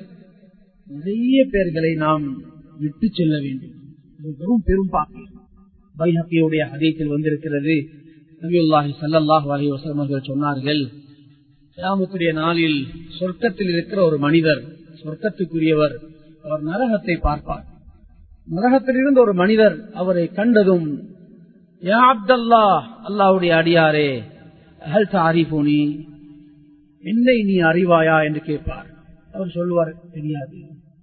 நிறைய பேர்களை நாம் விட்டு செல்ல வேண்டும் பெரும் பெரும் பாக்கியம் பைஹக்கியுடைய அதயத்தில் வந்திருக்கிறது நபியுல்லாஹி சல்லாஹூ அலி வசல்மர்கள் சொன்னார்கள் கிராமத்துடைய நாளில் சொர்க்கத்தில் இருக்கிற ஒரு மனிதர் சொர்க்கத்துக்குரியவர் அவர் நரகத்தை பார்ப்பார் நரகத்தில் இருந்த ஒரு மனிதர் அவரை கண்டதும் யா அப்தல்லா அல்லாவுடைய அடியாரே அஹல் தாரிபுனி என்னை நீ அறிவாயா என்று கேட்பார் அவர் சொல்லுவார் தெரியாது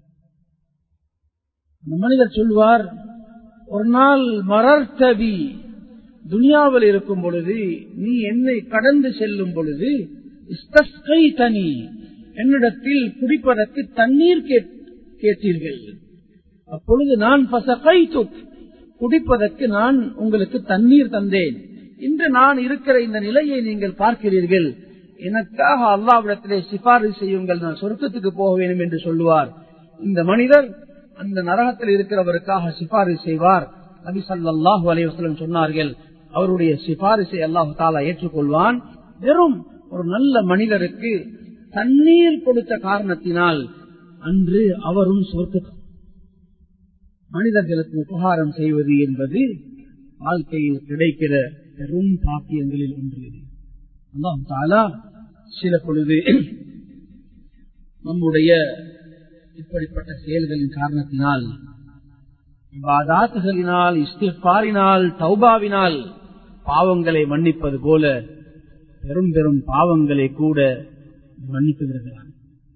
அந்த மனிதர் சொல்வார் ஒரு நாள் மரர்த்தவி துனியாவில் இருக்கும் பொழுது நீ என்னை கடந்து செல்லும் பொழுது தனி என்னிடத்தில் குடிப்பதற்கு தண்ணீர் கேட்டீர்கள் அப்பொழுது நான் குடிப்பதற்கு நான் உங்களுக்கு தண்ணீர் தந்தேன் இன்று நான் இருக்கிற இந்த நிலையை நீங்கள் பார்க்கிறீர்கள் எனக்காக அல்லாவிடத்திலே சிபாரிசு செய்யுங்கள் நான் சொர்க்கத்துக்கு போக வேண்டும் என்று சொல்லுவார் இந்த மனிதர் அந்த நரகத்தில் இருக்கிறவருக்காக சிபாரிசு செய்வார் நபி சல்லாஹூ அலைவசலம் சொன்னார்கள் அவருடைய சிபாரிசை அல்லாஹு தாலா ஏற்றுக்கொள்வான் வெறும் ஒரு நல்ல மனிதருக்கு தண்ணீர் கொடுத்த காரணத்தினால் அன்று அவரும் சொர்க்க மனிதர்களுக்கு உபகாரம் செய்வது என்பது வாழ்க்கையில் கிடைக்கிற பெரும் பாக்கியங்களில் ஒன்று அல்லாஹு தாலா சில பொழுது நம்முடைய இப்படிப்பட்ட செயல்களின் காரணத்தினால் இவாதாத்துகளினால் இஸ்திஃபாரினால் தௌபாவினால் பாவங்களை மன்னிப்பது போல பெரும் பெரும் பாவங்களை கூட மன்னித்து வருகிறார்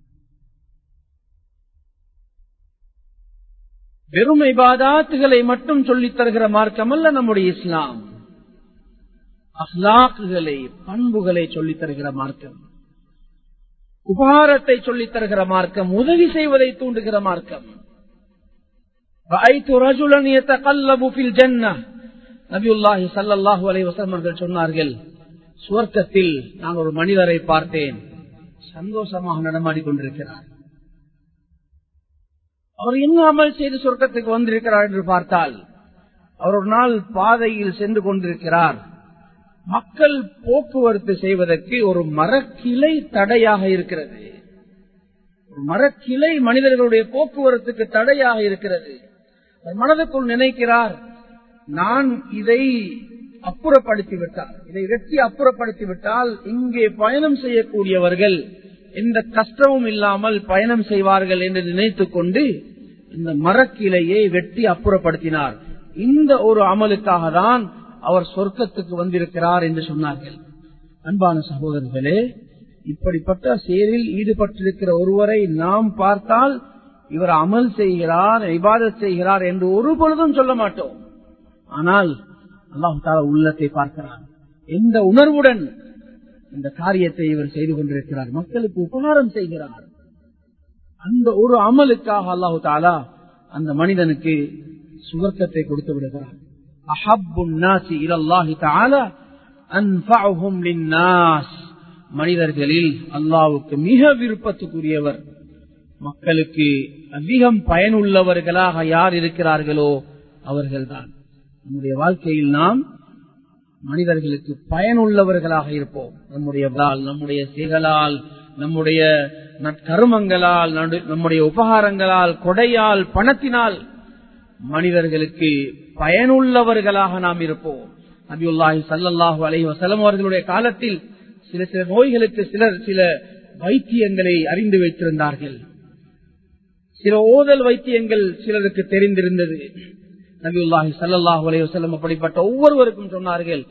வெறும் இபாதாத்துகளை மட்டும் சொல்லித் தருகிற மார்க்கம் அல்ல நம்முடைய இஸ்லாம் அஹ்லாக்குகளை பண்புகளை சொல்லித் தருகிற மார்க்கம் உபகாரத்தை சொல்லித் தருகிற மார்க்கம் உதவி செய்வதை தூண்டுகிற மார்க்கம் நபியுல்லாஹி சல்லாஹூ அலை வசல்மர்கள் சொன்னார்கள் சுவர்க்கத்தில் நான் ஒரு மனிதரை பார்த்தேன் சந்தோஷமாக நடமாடி கொண்டிருக்கிறார் அவர் என்ன அமல் செய்து சொர்க்கத்துக்கு வந்திருக்கிறார் என்று பார்த்தால் அவர் ஒரு நாள் பாதையில் சென்று கொண்டிருக்கிறார் மக்கள் போக்குவரத்து செய்வதற்கு ஒரு மரக்கிளை தடையாக இருக்கிறது ஒரு மரக்கிளை மனிதர்களுடைய போக்குவரத்துக்கு தடையாக இருக்கிறது மனதுக்குள் நினைக்கிறார் நான் இதை அப்புறப்படுத்தி விட்டால் இதை வெட்டி அப்புறப்படுத்தி விட்டால் இங்கே பயணம் செய்யக்கூடியவர்கள் எந்த கஷ்டமும் இல்லாமல் பயணம் செய்வார்கள் என்று நினைத்துக் கொண்டு இந்த மரக்கிளையை வெட்டி அப்புறப்படுத்தினார் இந்த ஒரு அமலுக்காக தான் அவர் சொர்க்கத்துக்கு வந்திருக்கிறார் என்று சொன்னார்கள் அன்பான சகோதரர்களே இப்படிப்பட்ட செயலில் ஈடுபட்டிருக்கிற ஒருவரை நாம் பார்த்தால் இவர் அமல் செய்கிறார் இபாதத் செய்கிறார் என்று ஒரு பொழுதும் சொல்ல மாட்டோம் ஆனால் அல்லாஹு தாலா உள்ளத்தை பார்க்கிறார் எந்த உணர்வுடன் இந்த காரியத்தை இவர் செய்து கொண்டிருக்கிறார் மக்களுக்கு உபகாரம் செய்கிறார் அந்த ஒரு அமலுக்காக அல்லாஹு தாலா அந்த மனிதனுக்கு சுவர்க்கத்தை கொடுத்து விடுகிறார் மனிதர்களில் அல்லாவுக்கு மிக விருப்பத்துக்குரியவர் மக்களுக்கு அதிகம் பயனுள்ளவர்களாக யார் இருக்கிறார்களோ அவர்கள்தான் நம்முடைய வாழ்க்கையில் நாம் மனிதர்களுக்கு பயனுள்ளவர்களாக இருப்போம் நம்முடைய நம்முடைய செயலால் நம்முடைய நற்கருமங்களால் நம்முடைய உபகாரங்களால் கொடையால் பணத்தினால் மனிதர்களுக்கு பயனுள்ளவர்களாக நாம் இருப்போம் நபியுல்லாஹி சல்லாஹூ அலஹி வசலம் அவர்களுடைய காலத்தில் சில சில நோய்களுக்கு சிலர் சில வைத்தியங்களை அறிந்து வைத்திருந்தார்கள் சில ஓதல் வைத்தியங்கள் சிலருக்கு தெரிந்திருந்தது நபியுல்லாஹி சல்லாஹூ அலி வசலம் அப்படிப்பட்ட ஒவ்வொருவருக்கும் சொன்னார்கள்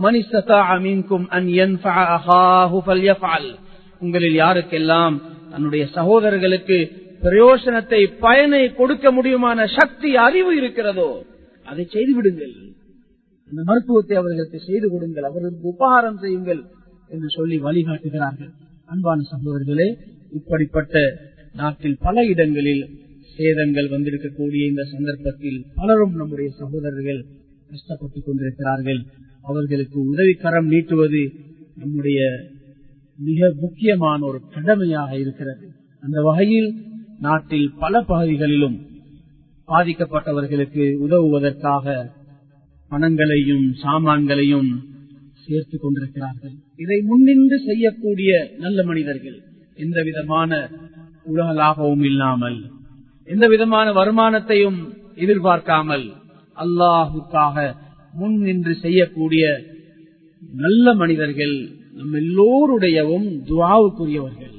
உங்களில் யாருக்கெல்லாம் தன்னுடைய சகோதரர்களுக்கு பிரயோசனத்தை பயனை கொடுக்க முடியுமான சக்தி அறிவு இருக்கிறதோ அதை செய்து விடுங்கள் அந்த மருத்துவத்தை அவர்களுக்கு செய்து கொடுங்கள் அவர்களுக்கு உபகாரம் செய்யுங்கள் என்று சொல்லி வழிகாட்டுகிறார்கள் அன்பான சகோதரர்களே இப்படிப்பட்ட நாட்டில் பல இடங்களில் சேதங்கள் வந்திருக்கக்கூடிய இந்த சந்தர்ப்பத்தில் பலரும் நம்முடைய சகோதரர்கள் கஷ்டப்பட்டுக் கொண்டிருக்கிறார்கள் அவர்களுக்கு உதவிக்கரம் நீட்டுவது நம்முடைய மிக முக்கியமான ஒரு கடமையாக இருக்கிறது அந்த வகையில் நாட்டில் பல பகுதிகளிலும் பாதிக்கப்பட்டவர்களுக்கு உதவுவதற்காக பணங்களையும் சாமான்களையும் சேர்த்துக் கொண்டிருக்கிறார்கள் இதை முன்னின்று செய்யக்கூடிய நல்ல மனிதர்கள் எந்த விதமான உலகலாகவும் இல்லாமல் எந்த விதமான வருமானத்தையும் எதிர்பார்க்காமல் அல்லாஹுக்காக முன் நின்று செய்யக்கூடிய நல்ல மனிதர்கள் நம் எல்லோருடையவும் துவாவுக்குரியவர்கள்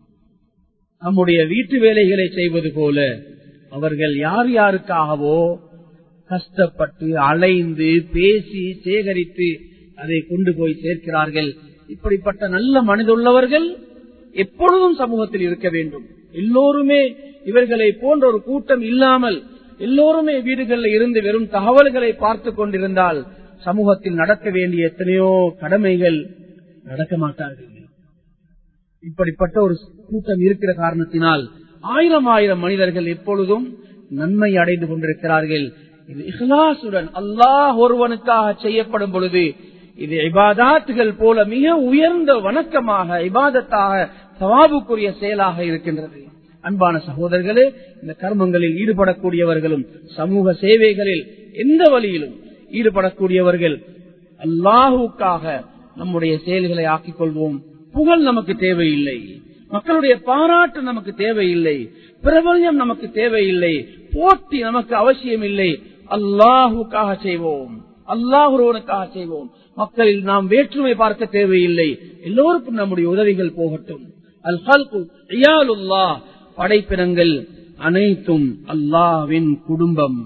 நம்முடைய வீட்டு வேலைகளை செய்வது போல அவர்கள் யார் யாருக்காகவோ கஷ்டப்பட்டு அலைந்து பேசி சேகரித்து அதை கொண்டு போய் சேர்க்கிறார்கள் இப்படிப்பட்ட நல்ல மனிதுள்ளவர்கள் எப்பொழுதும் சமூகத்தில் இருக்க வேண்டும் எல்லோருமே இவர்களை போன்ற ஒரு கூட்டம் இல்லாமல் எல்லோருமே வீடுகளில் இருந்து வெறும் தகவல்களை பார்த்து கொண்டிருந்தால் சமூகத்தில் நடக்க வேண்டிய எத்தனையோ கடமைகள் நடக்க மாட்டார்கள் இப்படிப்பட்ட ஒரு கூட்டம் இருக்கிற காரணத்தினால் ஆயிரம் ஆயிரம் மனிதர்கள் எப்பொழுதும் நன்மை அடைந்து கொண்டிருக்கிறார்கள் இது இஹ்லாசுடன் அல்லாஹ் ஒருவனுக்காக செய்யப்படும் பொழுது இது இபாதாத்துகள் போல மிக உயர்ந்த வணக்கமாக இபாதத்தாக சவாபுக்குரிய செயலாக இருக்கின்றது அன்பான சகோதரர்களே இந்த கர்மங்களில் ஈடுபடக்கூடியவர்களும் சமூக சேவைகளில் எந்த வழியிலும் ஈடுபடக்கூடியவர்கள் அல்லாஹுக்காக நம்முடைய செயல்களை ஆக்கிக் கொள்வோம் புகழ் நமக்கு தேவையில்லை மக்களுடைய பாராட்டு நமக்கு தேவையில்லை பிரபல்யம் நமக்கு தேவையில்லை போட்டி நமக்கு அவசியம் இல்லை அல்லாஹுக்காக செய்வோம் அல்லாஹுருவனுக்காக செய்வோம் மக்களில் நாம் வேற்றுமை பார்க்க தேவையில்லை எல்லோருக்கும் நம்முடைய உதவிகள் போகட்டும் அல் ஹல்குல்லா படைப்பினங்கள் அனைத்தும் அல்லாவின் குடும்பம்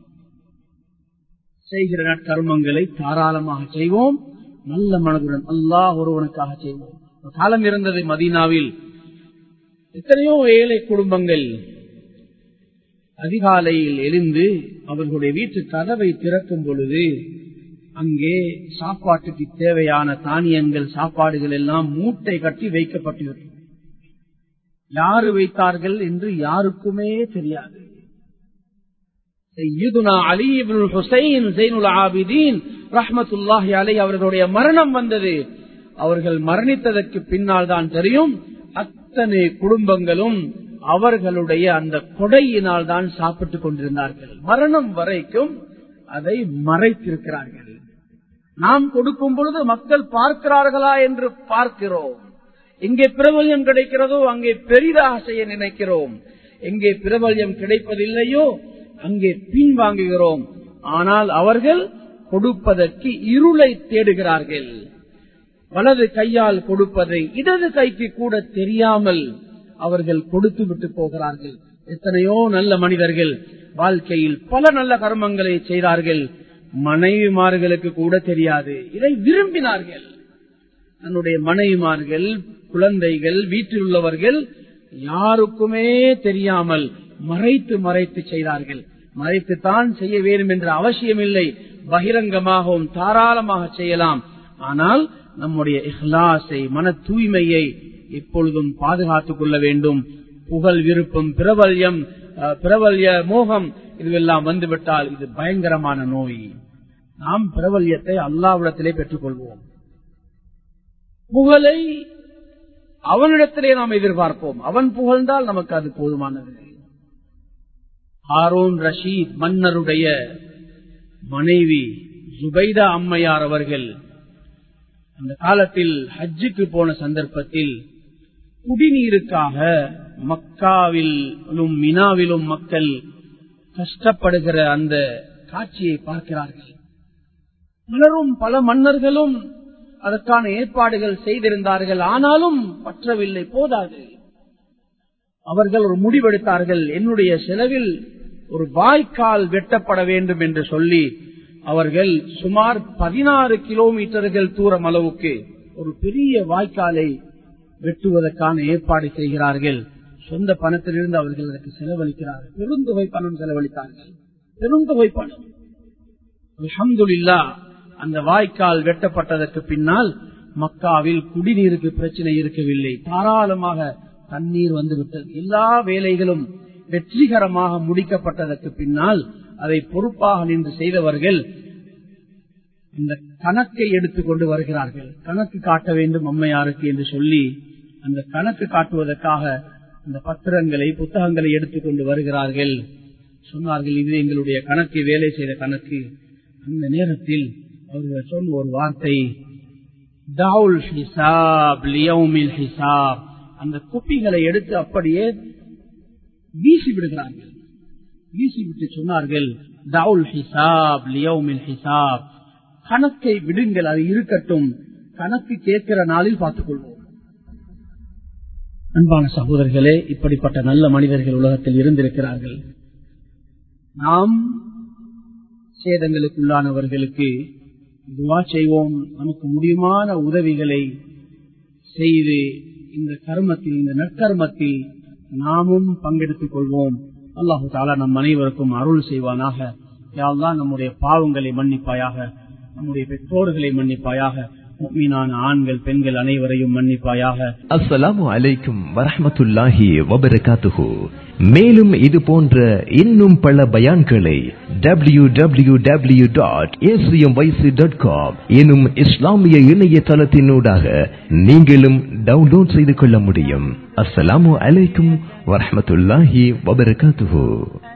செய்கிற நற்கர்மங்களை தாராளமாக செய்வோம் நல்ல மனதுடன் அல்லாஹ் ஒருவனுக்காக செய்வோம் காலம் இருந்தது மதீனாவில் எத்தனையோ ஏழை குடும்பங்கள் அதிகாலையில் எழுந்து அவர்களுடைய வீட்டு கதவை திறக்கும் பொழுது அங்கே சாப்பாட்டுக்கு தேவையான தானியங்கள் சாப்பாடுகள் எல்லாம் மூட்டை கட்டி வைக்கப்பட்டிருக்கும் யாரு வைத்தார்கள் என்று யாருக்குமே தெரியாது அலி ஹுசைன் ஜெயினுல் ஆபிதீன் ரஹமத்துல்லாஹி அலை அவர்களுடைய மரணம் வந்தது அவர்கள் மரணித்ததற்கு பின்னால் தான் தெரியும் அத்தனை குடும்பங்களும் அவர்களுடைய அந்த கொடையினால் தான் சாப்பிட்டுக் கொண்டிருந்தார்கள் மரணம் வரைக்கும் அதை மறைத்திருக்கிறார்கள் நாம் கொடுக்கும் பொழுது மக்கள் பார்க்கிறார்களா என்று பார்க்கிறோம் எங்கே பிரபல்யம் கிடைக்கிறதோ அங்கே பெரிதாக செய்ய நினைக்கிறோம் எங்கே பிரபல்யம் கிடைப்பதில்லையோ அங்கே பின்வாங்குகிறோம் ஆனால் அவர்கள் கொடுப்பதற்கு இருளை தேடுகிறார்கள் வலது கையால் கொடுப்பதை இடது கைக்கு கூட தெரியாமல் அவர்கள் கொடுத்து விட்டு போகிறார்கள் எத்தனையோ நல்ல மனிதர்கள் வாழ்க்கையில் பல நல்ல கர்மங்களை செய்தார்கள் மனைவிமார்களுக்கு கூட தெரியாது இதை விரும்பினார்கள் தன்னுடைய மனைவிமார்கள் குழந்தைகள் வீட்டில் உள்ளவர்கள் யாருக்குமே தெரியாமல் மறைத்து மறைத்து செய்தார்கள் மறைத்து தான் செய்ய வேண்டும் என்ற அவசியம் இல்லை பகிரங்கமாகவும் தாராளமாக செய்யலாம் ஆனால் நம்முடைய இஹ்லாஸை மன தூய்மையை எப்பொழுதும் பாதுகாத்துக் கொள்ள வேண்டும் புகழ் விருப்பம் பிரபல்யம் அஹ், பிரபல்ய மோகம் இதுவெல்லாம் வந்துவிட்டால் இது பயங்கரமான நோய் நாம் பிரபல்யத்தை அல்லாவிடத்திலே பெற்றுக்கொள்வோம் புகழை அவனிடத்திலே நாம் எதிர்பார்ப்போம் அவன் புகழ்ந்தால் நமக்கு அது போதுமானது ஹாரூன் ரஷீத் மன்னருடைய மனைவி ஜுபைதா அம்மையார் அவர்கள் அந்த காலத்தில் ஹஜ்ஜுக்கு போன சந்தர்ப்பத்தில் குடிநீருக்காக மக்காவிலும் மினாவிலும் மக்கள் கஷ்டப்படுகிற அந்த காட்சியை பார்க்கிறார்கள் பலரும் பல மன்னர்களும் அதற்கான ஏற்பாடுகள் செய்திருந்தார்கள் ஆனாலும் பற்றவில்லை போதாது அவர்கள் ஒரு முடிவெடுத்தார்கள் என்னுடைய செலவில் ஒரு வாய்க்கால் வெட்டப்பட வேண்டும் என்று சொல்லி அவர்கள் சுமார் பதினாறு கிலோமீட்டர்கள் தூரம் அளவுக்கு ஒரு பெரிய வாய்க்காலை வெட்டுவதற்கான ஏற்பாடு செய்கிறார்கள் சொந்த பணத்திலிருந்து அவர்கள் அதற்கு செலவழிக்கிறார்கள் பெருந்தொகை பணம் செலவழித்தார்கள் பெருந்தொகை பணம் அல்ஹம்துலில்லா அந்த வாய்க்கால் வெட்டப்பட்டதற்கு பின்னால் மக்காவில் குடிநீருக்கு பிரச்சனை இருக்கவில்லை தாராளமாக தண்ணீர் வந்துவிட்டது எல்லா வேலைகளும் வெற்றிகரமாக முடிக்கப்பட்டதற்கு பின்னால் அதை பொறுப்பாக நின்று செய்தவர்கள் இந்த கணக்கை எடுத்துக்கொண்டு வருகிறார்கள் கணக்கு காட்ட வேண்டும் அம்மையாருக்கு என்று சொல்லி அந்த கணக்கு காட்டுவதற்காக அந்த பத்திரங்களை புத்தகங்களை எடுத்துக்கொண்டு வருகிறார்கள் சொன்னார்கள் இது எங்களுடைய கணக்கு வேலை செய்த கணக்கு அந்த நேரத்தில் அவர்கள் சொன்ன ஒரு வார்த்தை தவுல் ஹிசாப் லியவுமில் ஹிசாப் அந்த குப்பிகளை எடுத்து அப்படியே வீசி விடுகிறார்கள் வீசிவிட்டு சொன்னார்கள் தவுல் ஹிசாப் லியவுமில் ஹிசாப் கணக்கை விடுங்கள் அது இருக்கட்டும் கணக்கு கேட்கிற நாளில் பார்த்துக் கொள்வோம் அன்பான சகோதரர்களே இப்படிப்பட்ட நல்ல மனிதர்கள் உலகத்தில் இருந்திருக்கிறார்கள் நாம் சேதங்களுக்குள்ளானவர்களுக்கு துவா செய்வோம் நமக்கு முடியுமான உதவிகளை செய்து இந்த கர்மத்தில் இந்த நற்கர்மத்தில் நாமும் பங்கெடுத்துக் கொள்வோம் அல்லாஹு தாலா நம் அனைவருக்கும் அருள் செய்வானாக யாழ்தான் நம்முடைய பாவங்களை மன்னிப்பாயாக நம்முடைய பெற்றோர்களை மன்னிப்பாயாக மீனான ஆண்கள் பெண்கள் அனைவரையும் மன்னிப்பாயாக அஸ்ஸலாமு அலைக்கும் வரஹ்மத்துல்லாஹி வபரகாத்துஹு மேலும் இது போன்ற இன்னும் பல பயான்களை W W W dot dot com எனும் இஸ்லாமிய இணையதளத்தினூடாக நீங்களும் டவுன்லோட் செய்து கொள்ள முடியும் அஸ்ஸலாமு அலைக்கும் வரஹ்மத்துல்லாஹி வபரகாத்துஹு